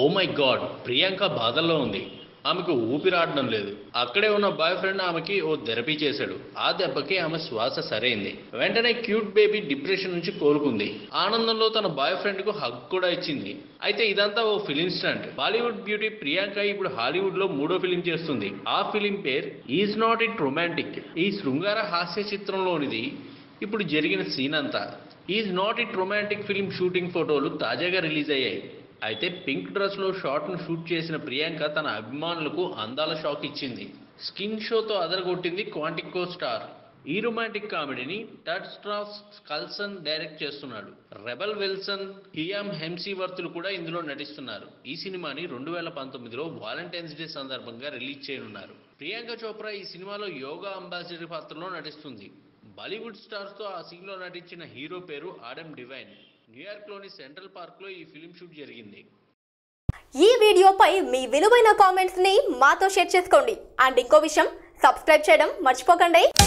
my God Priyanka బాధల్లో ఉంది ఆమెకు ఊపిరాడడం లేదు అక్కడే ఉన్న బాయ్ ఫ్రెండ్ ఆమెకి ఓ థెరపీ చేశాడు ఆ దెబ్బకి ఆమె శ్వాస సరైంది వెంటనే క్యూట్ బేబీ డిప్రెషన్ నుంచి కోలుకుంది ఆనందంలో తన బాయ్ ఫ్రెండ్ కు హక్ కూడా ఇచ్చింది అయితే ఇదంతా ఓ film stunt Bollywood beauty Priyanka ఇప్పుడు హాలీవుడ్ లో మూడో ఫిలిం చేస్తుంది ఆ ఫిలిం పేరు ఈజ్ నాట్ ఇట్ రొమాంటిక్ ఈ శృంగార హాస్య చిత్రంలోనిది ఇప్పుడు జరిగిన సీన్ అంతా is not it romantic film shooting ఫోటోలు తాజాగా రిలీజ్ అయ్యాయి అయితే పింక్ డ్రెస్ లో షాట్ ను షూట్ చేసిన ప్రియాంక తన అభిమానులకు అందాల షాక్ ఇచ్చింది స్కిన్ షోతో అదరగొట్టింది క్వాంటికో స్టార్ ఈ రొమాంటిక్ కామెడీని టడ్ స్ట్రాస్ కల్సన్ డైరెక్ట్ చేస్తున్నాడు రెబల్ విల్సన్ హియామ్ హెమ్సీవర్తులు కూడా ఇందులో నటిస్తున్నారు ఈ సినిమాని రెండు వేల పంతొమ్మిదిలో వాలంటైన్స్ డే సందర్భంగా రిలీజ్ చేయనున్నారు ప్రియాంక చోప్రా ఈ సినిమాలో యోగా అంబాసిడర్ పాత్రలో నటిస్తుంది బాలీవుడ్ స్టార్స్ తో ఆ సీన్ లో నటించిన హీరో పేరు ఆడమ్ డివైన్ న్యూయార్క్ లోని సెంట్రల్ పార్క్ లో ఈ ఫిలిం షూట్ జరిగింది ఈ వీడియోపై మీ విలువైన కామెంట్స్ ని మాతో షేర్ చేసుకోండి అండ్ ఇంకో విషయం సబ్స్క్రైబ్ చేయడం మర్చిపోకండి